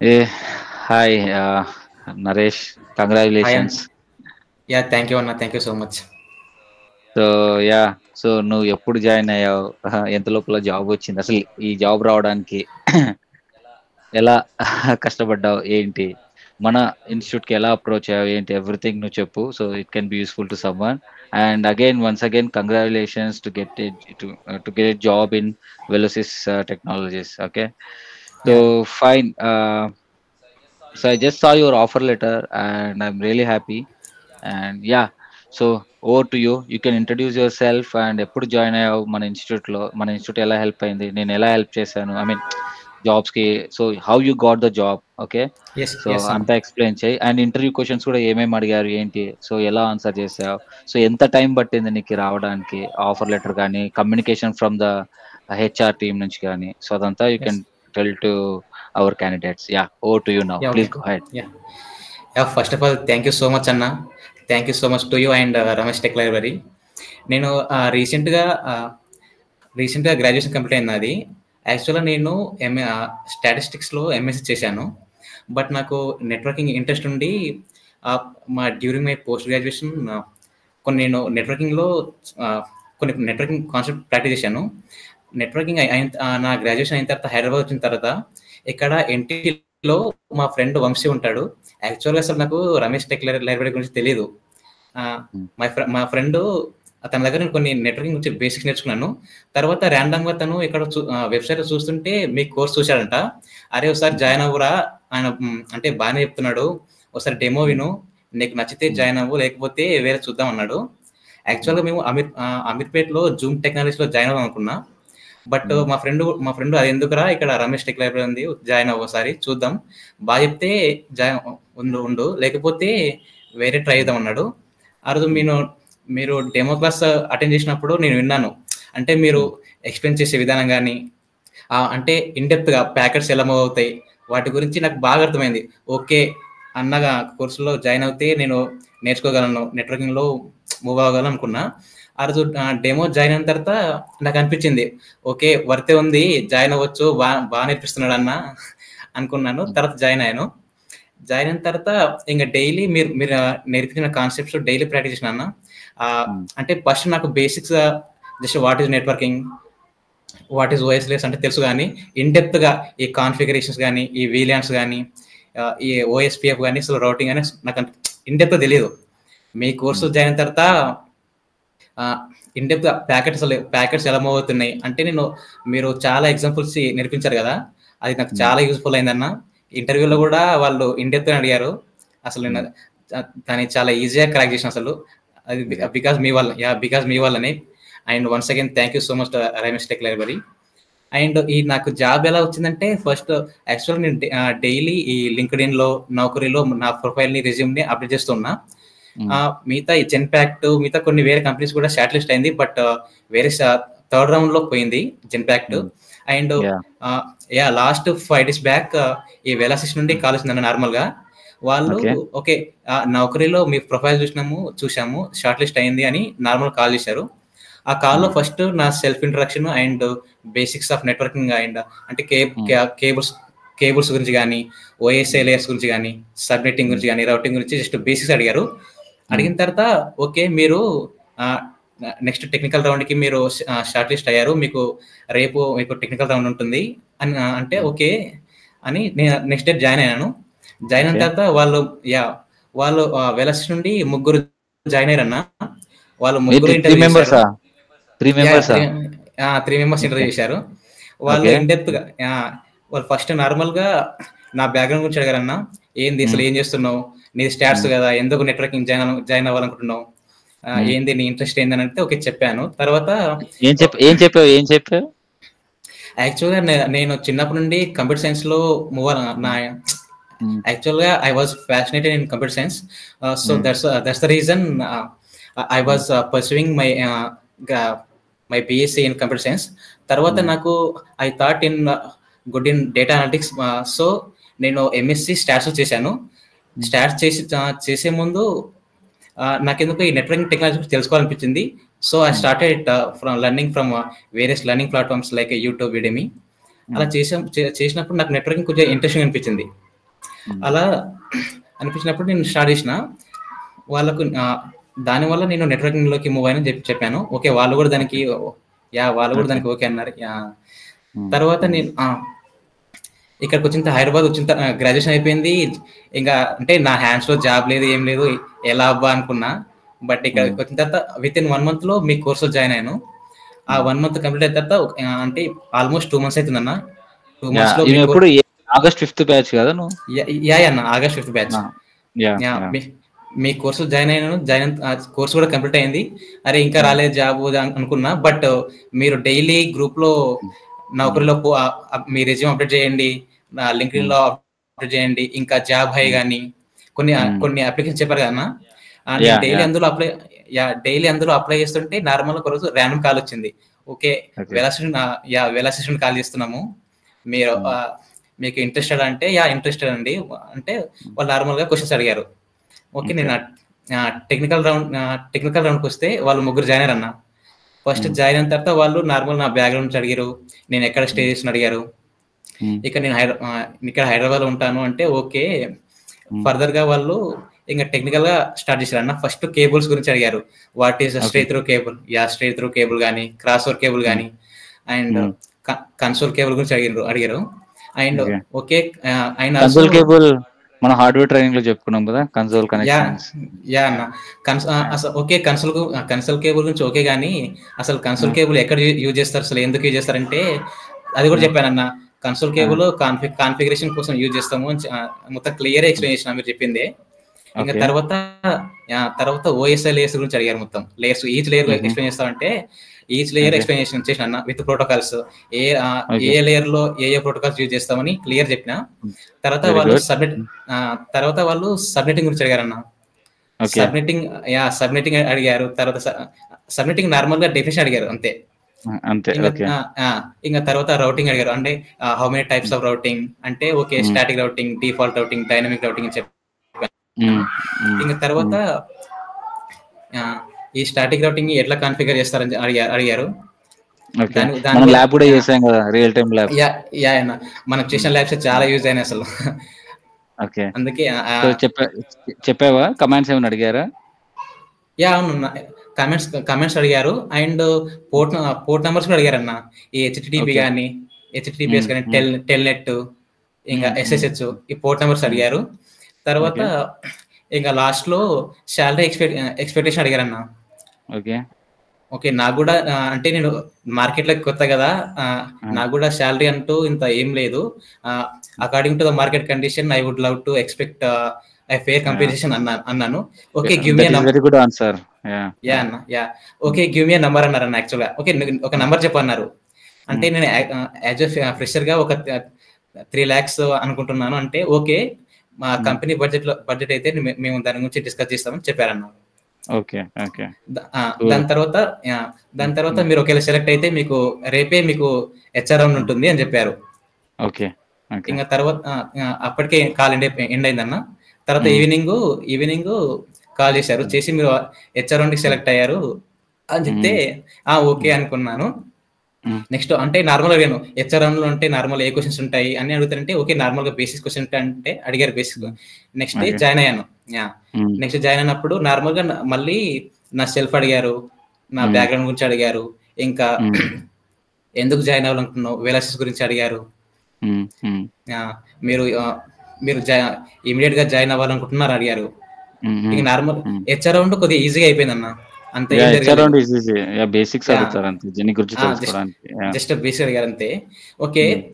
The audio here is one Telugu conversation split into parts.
Eh, hi, uh, Naresh. Congratulations. Yeah thank you అన్న thank you so much so yeah so నువ్వు ఎప్పుడు జాయిన్ అయ్యావు ఎంత లోపల జాబ్ వచ్చింది అసలు ఈ జాబ్ రావడానికి ఎలా కష్టపడ్డావు ఏంటి మన ఇన్స్టిట్యూట్ కి ఎలా అప్రోచ్ అయ్యావు ఏంటి ఎవ్రీథింగ్ నువ్వు చెప్పు so it can be useful to someone and again once again congratulations to get to get job in Velocis technologies okay so fine so I just saw your offer letter and I'm really happy. And yeah, so over to you. You can introduce yourself and ఎప్పుడు జాయిన్ అయ్యావు మన ఇన్స్టిట్యూట్ లో మన ఇన్స్టిట్యూట్ ఎలా హెల్ప్ అయింది నేను ఎలా హెల్ప్ చేశాను ఐ మీన్ జాబ్స్ కి so how you got the job okay yes so అంతా ఎక్స్ప్లెయిన్ చేయి అండ్ ఇంటర్వ్యూ క్వశ్చన్స్ కూడా ఏమేమి అడిగారు ఏంటి సో ఎలా ఆన్సర్ చేసావు సో ఎంత టైం పట్టింది నీకు రావడానికి ఆఫర్ లెటర్ కానీ communication from the HR team నుంచి కానీ సో అదంతా you can tell to our candidates yeah oh to you now Yeah, please okay. Go ahead yeah first of all thank you so much అన్న thank you so much to you and Ramesh tech library నేను రీసెంట్గా రీసెంట్గా గ్రాడ్యుయేషన్ కంప్లీట్ అయింది నాది యాక్చువల్గా నేను ఎంఏ స్టాటిస్టిక్స్లో ఎంఎస్సీ చేశాను బట్ నాకు నెట్వర్కింగ్ ఇంట్రెస్ట్ ఉండి ఆ, మా డ్యూరింగ్ మై పోస్ట్ గ్రాడ్యుయేషన్ కొన్ని నేను నెట్వర్కింగ్లో కొన్ని నెట్వర్కింగ్ కాన్సెప్ట్ ప్రాక్టీస్ చేశాను నెట్వర్కింగ్ అయిన ఆ, నా గ్రాడ్యుయేషన్ అయిన తర్వాత హైదరాబాద్ వచ్చిన తర్వాత ఇక్కడ ఎన్టీలో మా ఫ్రెండ్ వంశీ ఉంటాడు యాక్చువల్గా అసలు నాకు రమేష్ టెక్ లైబ్రరీ గురించి తెలియదు మా ఫ్రె మా ఫ్రెండ్ తన దగ్గర నేను కొన్ని నెట్వర్కింగ్ గురించి బేసిక్స్ నేర్చుకున్నాను తర్వాత ర్యాండమ్ గా తను ఇక్కడ వెబ్సైట్ చూస్తుంటే మీ కోర్స్ చూశాడంట అరే ఒకసారి జాయిన్ అవ్వరా ఆయన మ్, అంటే బాగానే చెప్తున్నాడు ఒకసారి డెమో విను నీకు నచ్చితే జాయిన్ అవ్వు లేకపోతే వేరే చూద్దాం అన్నాడు యాక్చువల్గా మేము అమీర్ ఆ, అమీర్పేట్లో జూమ్ టెక్నాలజీలో జాయిన్ అవ్వం అనుకున్నా బట్ మా ఫ్రెండ్ మా ఫ్రెండ్ అది ఎందుకురా ఇక్కడ రమేష్ టెక్ లైబ్రరీ ఉంది జాయిన్ అవ్వ ఒకసారి చూద్దాం బాగా చెప్తే జాయిన్ ఉండు ఉండు లేకపోతే వేరే ట్రై చేద్దాం అన్నాడు ఆ రోజు మీరు మీరు డెమో క్లాస్ అటెండ్ చేసినప్పుడు నేను విన్నాను అంటే మీరు ఎక్స్ప్లెయిన్ చేసే విధానం కానీ అంటే గా ప్యాకెట్స్ ఎలా మూవ్ అవుతాయి వాటి గురించి నాకు బాగా అర్థమైంది ఓకే అన్నగా కోర్సులో జాయిన్ అవుతే నేను నేర్చుకోగలను నెట్వర్కింగ్లో మూవ్ అవ్వగలను అనుకున్నా ఆ రోజు డెమో జాయిన్ అయిన తర్వాత నాకు అనిపించింది ఓకే వర్తే ఉంది జాయిన్ అవ్వచ్చు బాగా బాగా నేర్పిస్తున్నాడు అన్న అనుకున్నాను తర్వాత జాయిన్ అయ్యాను జాయిన్ అయిన తర్వాత ఇంకా డైలీ మీరు మీరు నేర్పించిన కాన్సెప్ట్స్ డైలీ ప్రాక్టీస్ చేసిన అన్న ఆ, అంటే ఫస్ట్ నాకు basics just what is networking what is ఓఎస్లెస్ అంటే తెలుసు కానీ ఇన్డెప్త్ గా ఈ కాన్ఫిగరేషన్స్ కానీ ఈ వీలియాన్స్ కానీ ఈ ఓఎస్పిఎఫ్ కానీ అసలు రౌటింగ్ కానీ నాకు ఇన్డెప్త్ తెలియదు మీ కోర్సు జాయిన్ అయిన తర్వాత ఇన్డెప్త్ ప్యాకెట్స్ అసలు ప్యాకెట్స్ ఎలా మూవ్ అవుతున్నాయి అంటే నేను మీరు చాలా ఎగ్జాంపుల్స్ నేర్పించారు కదా అది నాకు చాలా యూస్ఫుల్ అయిందన్న ఇంటర్వ్యూలో కూడా వాళ్ళు ఇన్డెప్త్ అడిగారు అసలు నేను దాన్ని చాలా ఈజీగా క్రాక్ చేసిన అసలు అది బికాస్ మీ వల్ల యా బికాస్ మీ వల్లనే and once again thank you so much Ramesh tech library and ఈ నాకు జాబ్ ఎలా వచ్చిందంటే ఫస్ట్ యాక్చువల్ నేను డైలీ ఈ లింక్డ్ ఇన్ లో నౌకరీలో నా ప్రొఫైల్ ని రెజ్యూమ్ ని అప్డేట్ చేస్తున్నా ఆ, మిగతా ఈ జెన్పాక్ట్ మిగతా కొన్ని వేరే కంపెనీస్ కూడా షార్ట్ లిస్ట్ అయింది బట్ వేరే థర్డ్ రౌండ్ లో పోయింది Genpact and Yeah. Yeah last five days back ఈ వెలాసిస్ నుండి కాల్ వచ్చిందన్న నార్మల్ గా వాళ్ళు Okay. ఓకే నౌకరీలో మీ ప్రొఫైల్ చూసినాము చూసాము షార్ట్ లిస్ట్ అయింది అని నార్మల్ కాల్ చేశారు ఆ కాల్లో ఫస్ట్ నా self introduction and basics of networking and అంటే కేబుల్స్ కేబుల్స్ గురించి కానీ ఓఎస్ఐ లేయర్స్ గురించి కానీ సబ్నెట్టింగ్ గురించి కానీ రౌటింగ్ గురించి జస్ట్ బేసిక్స్ అడిగారు అడిగిన తర్వాత ఓకే మీరు నెక్స్ట్ టెక్నికల్ రౌండ్ కి మీరు షార్ట్ లిస్ట్ అయ్యారు మీకు రేపు మీకు టెక్నికల్ రౌండ్ ఉంటుంది అని ఆ, అంటే ఓకే అని నేను నెక్స్ట్ డే జాయిన్ అయ్యాను జాయిన్ అయిన Okay. తర్వాత వాళ్ళు యా వాళ్ళు వెలస్ నుండి ముగ్గురు జాయిన్ అయ్యారన్న వాళ్ళు ముగ్గురు త్రీ ఇంటర్వ్యూ మెంబర్సా త్రీ మెంబర్సా త్రీ మెంబర్స్ ఇంటర్వ్యూ చేశారు వాళ్ళు Okay. ఇన్ డెప్త్ గా ఆ, వాళ్ళు ఫస్ట్ నార్మల్ గా నా బ్యాక్గ్రౌండ్ గురించి అడిగారన్న ఏంది అసలు ఏం చేస్తున్నావు నీ స్టాట్స్ కదా ఎందుకు నెట్వర్కింగ్ జాయిన్ జాయిన్ అవ్వాలనుకుంటున్నావు ఆ, Hmm. ఏంది నీ ఇంట్రెస్ట్ ఏందని అంటే ఓకే చెప్పాను తర్వాత ఏం చెప్ప ఏం చెప్పావు ఏం చెప్పావు యాక్చువల్గా నే- నేను చిన్నప్పటి నుండి కంప్యూటర్ సైన్స్ లో మూవ్ నా Hmm. యాక్చువల్గా I was fascinated in computer science so Hmm. That's that's the reason I was pursuing my my BSc in computer science తర్వాత Hmm. నాకు I thought in good in data analytics so నేను ఎంఎస్సి స్టాట్స్ చేశాను స్టార్ట్ చేసి ఆ, చేసే ముందు ఆ, నాకెందుకు ఈ నెట్వర్కింగ్ టెక్నాలజీ గురించి తెలుసుకోవాలనిపించింది so I started from learning from various learning platforms like YouTube Udemy అలా చేసే చే- చేసినప్పుడు నాకు నెట్వర్కింగ్ కొంచెం ఇంట్రెస్టింగ్ అనిపించింది హ్మ్. అలా అనిపించినప్పుడు నేను స్టార్ట్ చేసిన. వాళ్ళకు ఆహ్, దానివల్ల నేను నెట్వర్కింగ్‌లోకి మూవ్ అయ్యానని జెప్ చెప్పాను. ఓకే. వాళ్ళు గూడా దానికి యాహ్! వాళ్ళు గూడా ఓకే. దానికి ఓకే అన్నారు. యాహ్! హ్మ్. తర్వాత హ్మ్. నేను ఆ! ఇక్కడికొచ్చిన త హైదరాబాద్ వచ్చిన త గ్రాడ్యుయేషన్ అయిపోయింది. ఇంకా అంటే నా హ్యాండ్స్‌లో జాబ్ లేదు, ఏం లేదు. ఎలా అబ్బా అనుకున్నా. బట్ హ్మ్. ఇక్కడికొచ్చిన తర్వాత వితిన్ 1 మంత్‌లో మీ కోర్స్‌లో జాయిన్ అయ్యాను. ఆ హ్మ్. 1 మంత్ కంప్లీట్ అయిన తర్వాత ఆహ్, అంటే ఆల్మోస్ట్ 2 మంత్స్ అయితుందన్న. 2 యాహ్! మంత్స్‌లో మీ కో నువ్వెప్పుడు ఏ ఆగస్ట్ ఫిఫ్త్ బ్యాచ్ గదా నువ్వు? Yeah yeah! యాహ్! అన్న. August fifth batch. ఆ! యాహ్! యాహ్! యాహ్! మీ మీ కోర్స్‌లో జాయిన్ అయ్యాను. జాయిన్ అయిన ఆహ్, కోర్స్ కూడా కంప్లీట్ అయింది. అరే! ఇంకా హ్మ్. రాలేదు జాబు అది అనుకున్నా. బట్ మీరు డైలీ గ్రూప్‌లో హ్మ్. హ్మ్. నౌకరీలో పో ఆహ్, ఆహ్, మీ రెజ్యూమ్ అప్డేట్ చేయండి. నా హ్మ్. లింక్డ్ఇన్‌లో అప్డేట్ చేయండి. ఇంకా జాబ్ హై హ్మ్. గాని కొన్ని ఆహ్, హ్మ్. కొన్ని అప్లికేషన్స్ చెప్పారు కదన్న. ఆహ్, నేను యాహ్! Daily yeah! అందులో అప్లై యాహ్! డైలీ అందులో అప్లై చేస్తుంటే నార్మల్‌గా ఒకరోజు ర్యాండమ్ కాల్ వచ్చింది. Okay. Okay. Velocity ah, yeah! Velocity నుండి కాల్ చేస్తున్నాము. మీరు హ్మ్. ఆహ్, మీకు ఇంట్రెస్టెడ్ అంటే యాహ్! ఇంట్రెస్టెడ్ అండి. అంటే హ్మ్. వాళ్ళు నార్మల్‌గా క్వెషన్స్ అడిగారు. ఓకే. ఓకే. నేను ఆహ్, టెక్నికల్ రౌండ్ ఆహ్, టెక్నికల్ రౌండ్‌కొస్తే వాళ్ళు ముగ్గురు జాయిన్ అయ్యారన్న. ఫస్ట్ హ్మ్. జాయిన్ అయిన తర్వాత వాళ్ళు నార్మల్ నా బ్యాక్‌గ్రౌండ్ నుంచి అడిగారు. నేను ఎక్కడ స్టే హ్మ్. చేస్తున్నా అడిగారు. హ్మ్. ఇక నేను హైదరా ఆహ్, ఇక్కడ హైదరాబాద్‌లో ఉంటాను అంటే ఓకే. హ్మ్. ఫర్దర్‌గా వాళ్ళు ఇంక టెక్నికల్‌గా స్టార్ట్ చేశారన్న. ఫస్ట్ కేబుల్స్ గురించి అడిగారు. What is okay. Straight through cable? Yeah! Straight through cable గాని, క్రాస్ ఓవర్ కేబుల్ హ్మ్. గాని అండ్ హ్మ్. క కన్సోల్ కేబుల్ గురించి అడిగిండ్రు అడిగారు. And okay. Okay. Ah, and also console cable మనం హార్డ్‌వేర్ ట్రైనింగ్‌లో చెప్పుకున్నాం గదా! Console yeah! కనెక్షన్స్. యాహ్! అన్న. Cons ah, yeah! అసలు ఓకే. కన్సోల్ కన్సోల్ కేబుల్ గురించి ఓకే గాని, అసలు ఆ! కన్సోల్ కేబుల్ ఎక్కడ యూ యూజ్ చేస్తారు? అసలు ఎందుకు యూజ్ చేస్తారంటే, అది కూడా ఆ! చెప్పానన్న. కన్సోల్ ఆ! కేబుల్ కాన్ఫి కాన్ఫిగరేషన్ కోసం యూజ్ చేస్తాము అని చ ఆహ్, మొత్తం క్లియర్‌గా హ్మ్. ఎక్స్‌ప్లెయిన్ చేసినా మీరు చెప్పిందే. ఇంక ఓకే. తర్వాత యాహ్! తర్వాత ఓఎస్ఐ లేయర్స్ గురించి అడిగారు మొత్తం. లేయర్స్ ఈచ్ లేయర్ హుహు. ఎక్స్‌ప్లెయిన్ చేస్తామంటే, ఈచ్ లేయర్ ఓకే. ఎక్స్‌ప్లెయినేషన్ చేసినా విత్ ప్రోటోకాల్స్. ఏ ఆహ్, ఏ ఓకే. లేయర్‌లో ఏ ఏ ప్రోటోకాల్స్ యూజ్ చేస్తామని క్లియర్ చెప్పినా. హ్మ్. తర్వాత వెరీ వాళ్ళు గుడ్. సబ్మిట్ హ్మ్. ఆహ్, తర్వాత వాళ్ళు సబ్మిటింగ్ గురించి అడిగారన్న. ఓకే. Subnetting yeah! సబ్మిటింగ్ అడిగారు. తర్వాత స సబ్మిటింగ్ నార్మల్‌గా డెఫినిషన్ అడిగారు అంతే. ఆ! అంతే. ఇంగ ఓకే. ఆ! ఆ! ఇంగ తర్వాత రౌటింగ్ అడిగారు. అంటే ఆహ్, how many types hmm. Of routing అంటే okay. Hmm. Static routing, default routing, dynamic routing అని చెప్పాను. హ్మ్. హ్మ్. ఇంగ తర్వాత హ్మ్. ఆహ్, ఈ స్టాటిక్ రౌటింగ్ ఎట్లా కాన్ఫిగర్ చేస్తారని అడిగా అడిగారు. ఓకే. దాని దాని మనం కూడా ల్యాబ్ గూడా యాహ్! చేసాం గదా! Real time lab. Yeah! Yeah! అన్న. మనం చేసిన హ్మ్. ల్యాబ్సే చాలా హ్మ్. యూజ్ అయినాయి అసలు. ఓకే. అందుకే సో, ఆహ్ చెప్పా చెప్పావా? కమాండ్స్ ఏమైనా అడిగారా? యాహ్! అవునన్న. కమెంట్స్ కమెంట్స్ అడిగారు. And hmm. Port ah, port numbers కూడా అడిగారన్న. ఈ హెచ్‌టిటిపి ఓకే. గాని, హ్మ్. హెచ్‌టిటిపిఎస్ గాని, హ్మ్. టెల్ టెల్‌నెట్ ఇంగ హ్మ్. హ్మ్. ఎస్ఎస్‌హెచ్ హ్మ్. ఈ పోర్ట్ నంబర్స్ హ్మ్. అడిగారు. తర్వాత ఓకే. ఇంక లాస్ట్‌లో సాలరీ ఎక్స్‌పెక్ట్ ఆహ్, ఎక్స్‌పెక్టేషన్ అడిగారన్న. ఓకే. ఓకే. నాకు గూడా ఆహ్, అంటే నేను మార్కెట్‌లోకి కొత్త గదా! ఆహ్, ఆ! నాకు గూడా సాలరీ అంటూ ఇంత ఏం లేదు. ఆహ్, హ్మ్. According to the market condition I would love to expect ah, a fair yeah! Compensation అన్నా అన్నాను. Okay. Give me that a is నం very good answer. Yeah! Yeah! Yeah! అన్న. Yeah! Hmm. Okay. Give me a number అన్నారన్న యాక్చువల్‌గా. ఓకే. ను ఒక హ్మ్. నంబర్ చెప్పన్నారు. అంటే హ్మ్. నేను యా ఆహ్, యాస్ ఎ ఫె ఫ్రెషర్‌గా ఒక త 3,00,000 అనుకుంటున్నాను. అంటే ఓకే. మా హ్మ్. కంపెనీ బడ్జెట్‌లో బడ్జెట్ అయితే మే మేము దాని గురించి డిస్కస్ చేస్తామని చెప్పారన్న. ఓకే. ఓకే. ద ఆ! కూల్. దాని తర్వాత యాహ్! దాని హ్మ్. తర్వాత హ్మ్. మీరు ఒకవేళ సెలెక్ట్ అయితే మీకు రేపే మీకు హెచ్‌ఆర్ రౌండ్ హ్మ్. ఉంటుంది అని చెప్పారు. ఓకే. ఓకే. ఇంగ తర్వాత ఆహ్, ఆహ్, అప్పటికే కాల్ ఎండ్ అయిపోయి ఎండ్ అయిందన్న. తర్వాత హ్మ్. ఈవినింగు ఈవినింగు కాల్ చేశారు. హ్మ్. చేసి మీరు హెచ్‌ఆర్ రౌండ్‌కి హ్మ్. సెలెక్ట్ అయ్యారు అని చెప్తే హ్మ్. ఆ! ఓకే హ్మ్. అనుకున్నాను. హ్మ్. నెక్స్ట్ అంటే నార్మల్‌గా అడిగాను. హెచ్‌ఆర్ రౌండ్‌లో అంటే నార్మల్ ఏ క్వెషన్స్ ఉంటాయి అని అడుగుతారంటే ఓకే. నార్మల్‌గా బేసిక్ క్వెషన్ అంటే అడిగారు basic. Hmm. Next day okay. Join అయ్యాను. యాహ్! హ్మ్. నెక్స్ట్ జాయిన్ అయినప్పుడు నార్మల్‌గా న మళ్ళీ నా సెల్ఫ్ అడిగారు. నా హ్మ్. బ్యాక్‌గ్రౌండ్ గురించి అడిగారు. ఇంకా హ్మ్. ఎందుకు జాయిన్ అవ్వాలనుకున్నావు? వెలాసిస్ గురించి అడిగారు. హ్మ్. హ్మ్. యాహ్! మీరు ఆహ్, మీరు జ ఇమ్మీడియేట్‌గా జాయిన్ అవ్వాలనుకుంటున్నారా అడిగారు. హుహు. ఇక నార్మల్ హ్మ్. హెచ్‌ఆర్ రౌండ్ కొద్దిగా ఈజీగా అయిపోయిందన్న. అంత ఏం యాహ్! హెచ్‌ఆర్ జరగలేదు. Round is easy. Yeah! Basics yeah! అడుగుతారు అంతే. దీని గురించి ఆ! జస్ట్ తెలుసుకోవడానికి. యాహ్! జస్ట్ బేసిక్ అడిగారు అంతే. ఓకే. హ్మ్.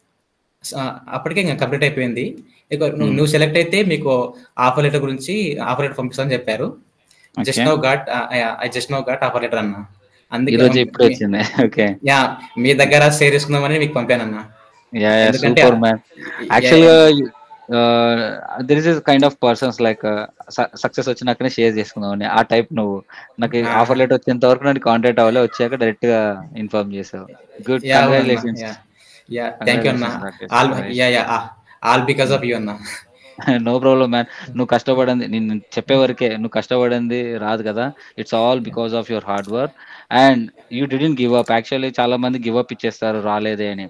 స అప్పటికే ఇంక కంప్లీట్ అయిపోయింది. ఇక నువ్వు హ్మ్. నువ్వు సెలెక్ట్ అయితే మీకు ఆఫర్ లెటర్ గురించి ఆఫర్ లెటర్ పంపిస్తామని చెప్పారు. Just okay. Now got ah, yeah! I just now got offer letter అన్న. అందుకే ఈరోజే హ్మ్. ఇప్పుడే మీ వచ్చింది. ఓకే. యాహ్! మీ హ్మ్. దగ్గర షేర్ చేసుకుందామని మీకు పంపానన్న. యాహ్! యాహ్! ఎందుకంటే సూపర్ మ్యాన్. యాహ్! యాక్చువల్‌గా yeah! Ah, there is kind of persons like స సక్సెస్ వచ్చినాకనే షేర్ చేసుకుందామని. ఆ టైప్ నువ్వు. నాకు ఆఫర్ ఆహా! లెటర్ వచ్చేంత వరకు నన్ను కాంటాక్ట్ అవ్వలే. వచ్చాక డైరెక్ట్‌గా ఇన్ఫార్మ్ చేసావు. గుడ్. యాహ్! అవునన్న. Congratulations. Yeah! Yeah! Thank you అన్న. Congratulations Rakesh. All nice. Yeah! Yeah! Ah, all because hmm. Of you అన్న. No problem man. నువ్వు కష్టపడింది నేను చెప్పే వరకే. నువ్వు కష్టపడింది రాదు కదా! It's all because of your hard work. And you didn't give up. Actually చాలా మంది గివ్ అప్ ఇచ్చేస్తారు రాలేదే అని.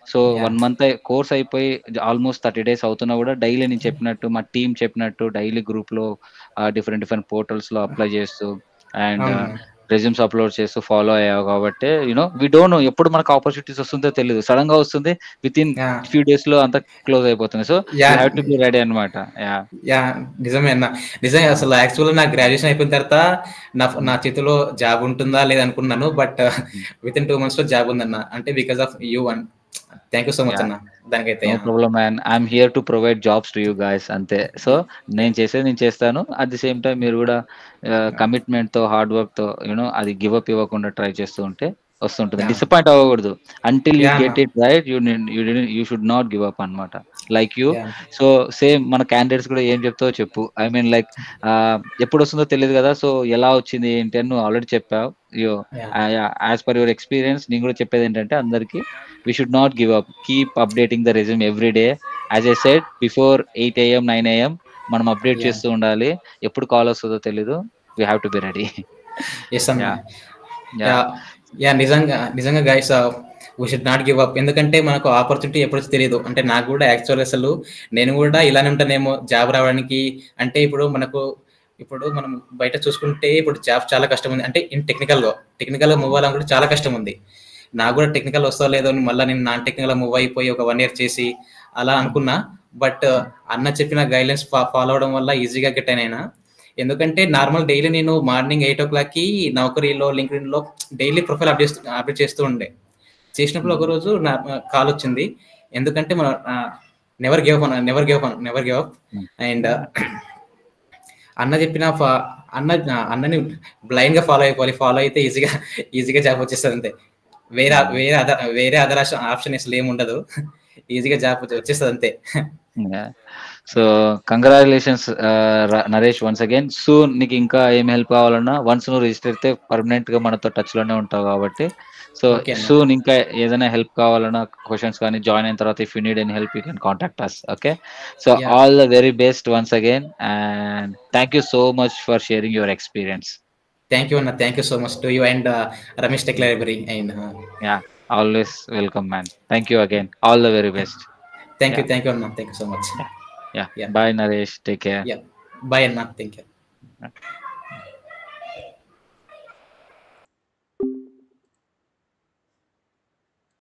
So Yeah. One month course అయిపోయి ఆల్మోస్ట్ థర్టీ డేస్ అవుతున్నా కూడా డైలీ నేను చెప్పినట్టు మా టీం చెప్పినట్టు డైలీ గ్రూప్ లో డిఫరెంట్ డిఫరెంట్ పోర్టల్స్ లో అప్లై చేస్తూ అండ్ అవును. రెజ్యూమ్స్ అప్లోడ్ చేస్తూ ఫాలో అయ్యావు కాబట్టి యూనో వి డోంట్ నో ఎప్పుడు మనకు ఆపర్చునిటీస్ వస్తుందో తెలియదు సడన్ గా వస్తుంది within Yeah. Few days లో అంతా క్లోజ్ అయిపోతుంది so Yeah. Have to be ready అనమాట యా యా నిజమే అన్న నిజమే అసలు యాక్చువల్గా నా గ్రాడ్యుయేషన్ అయిపోయిన తర్వాత నా నా చేతిలో జాబ్ ఉంటుందా లేదా అనుకున్నాను but within two months లో జాబ్ ఉందన్న అంటే because of you one thank you so much Yeah. అన్న దానికైతే no problem man I'm here to provide jobs to you guys అంతే సో నేను చేసేది నేను చేస్తాను అట్ ది సేమ్ టైం మీరు కూడా కమిట్మెంట్ తో హార్డ్ వర్క్ తో యూనో అది గివ్ అప్ ఇవ్వకుండా ట్రై చేస్తూ ఉంటే వస్తుంటుంది Yeah. డిసప్పాయింట్ అవ్వకూడదు until you Yeah, get it right you you you should not give up అనమాట like you Yeah. So same మన క్యాండిడేట్స్ కూడా ఏం చెప్తావో చెప్పు ఐ మీన్ లైక్ ఎప్పుడు వస్తుందో తెలియదు కదా సో ఎలా వచ్చింది ఏంటి అని నువ్వు ఆల్రెడీ చెప్పావు yo Yeah. As per your experience నేను కూడా చెప్పేది ఏంటంటే అందరికి we should not give up keep updating the resume every day as a said before eight AM nine AM మనం అప్డేట్ Yeah. చేస్తూ ఉండాలి ఎప్పుడు కాల్ వస్తుందో తెలీదు we have to be ready yes అన్న Yeah. యా యా నిజంగా నిజంగా guys we should not give up ఎందుకంటే మనకు ఆపర్చునిటీ ఎప్పుడు తెలియదు అంటే నాకు కూడా యాక్చువల్ అసలు నేను కూడా ఇలానే ఉంటానేమో జాబ్ రావడానికి అంటే ఇప్పుడు మనకు ఇప్పుడు మనం బయట చూసుకుంటే ఇప్పుడు జాబ్ చాలా కష్టం ఉంది అంటే ఇన్ టెక్నికల్ గా టెక్నికల్ గా మూవ్ అవ్వాలనుకుంటే చాలా కష్టం ఉంది నాకు కూడా టెక్నికల్ వస్తా లేదో అని మళ్ళీ నేను నాన్ టెక్నికల్ మూవ్ అయిపోయి ఒక వన్ ఇయర్ చేసి అలా అనుకున్నా బట్ అన్న చెప్పిన గైడ్లైన్స్ ఫాలో అవడం వల్ల ఈజీగా గెట్ అయినా ఎందుకంటే నార్మల్ డైలీ నేను మార్నింగ్ ఎయిట్ ఓ క్లాక్ కి నౌకరీలో లింక్డ్ఇన్ లో డైలీ ప్రొఫైల్ అప్డేట్ చేస్తూ అప్డేట్ చేస్తూ ఉండే చేసినప్పుడు ఒక రోజు నా కాల్ వచ్చింది ఎందుకంటే మన never give up never give up never give up and అన్న చెప్పిన ఫా- అన్న అన్నని బ్లైండ్ గా ఫాలో అయిపోవాలి ఫాలో అయితే ఈజీగా ఈజీగా జాబ్ వచ్చేస్తుంది అంతే వేరే వేరే అదర్ వేరే అదర్ ఆప్షన్ అసలు ఏమి ఉండదు ఈజీగా జాబ్ వచ్చేస్తుంది అంతే so congratulations Naresh once again soon నీకు ఇంకా ఏం హెల్ప్ కావాలన్నా వన్స్ నువ్వు రిజిస్టర్ అయితే పర్మనెంట్ గా మనతో టచ్ లోనే ఉంటావు కాబట్టి సో Okay అన్న. సూన్ ఇంకా ఏదైనా హెల్ప్ కావాలన్నా క్వశ్చన్స్ కానీ జాయిన్ అయిన తర్వాత if you need any help you can contact us okay so Yeah. All the very best once again and thank you so much for sharing your experience thank you అన్న thank you so much to you and Ramesh tech library and yeah always welcome man thank you again all the very best thank you thank you అన్న thank you so much yeah Yeah. Bye Naresh take care bye అన్న థ్యాంక్ యూ